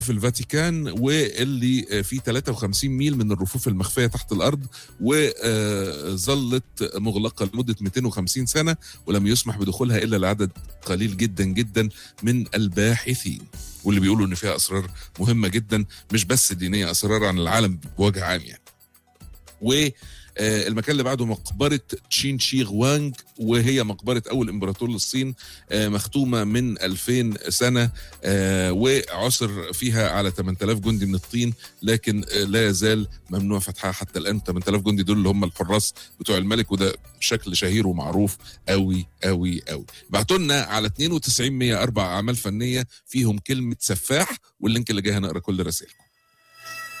في الفاتيكان واللي فيه 53 ميل من الرفوف المخفيه تحت الارض وظلت مغلقه لمده 250 سنه ولم يسمح بدخولها الا لعدد قليل جدا جدا من الباحثين واللي بيقولوا ان فيها اسرار مهمه جدا مش بس دينيه اسرار عن العالم بوجه عام يعني. و آه، المكان اللي بعده مقبرة تشين شي غوانج وهي مقبرة أول إمبراطور للصين آه، مختومة من 2000 سنة آه، وعثر فيها على 8000 جندي من الطين لكن آه، لا يزال ممنوع فتحها حتى الآن 8000 جندي دول اللي هم الحراس بتوع الملك وده شكل شهير ومعروف قوي قوي قوي بعتوا لنا على 92 104 أعمال فنية فيهم كلمة سفاح واللينك اللي جاي هنقرا كل رسائلكم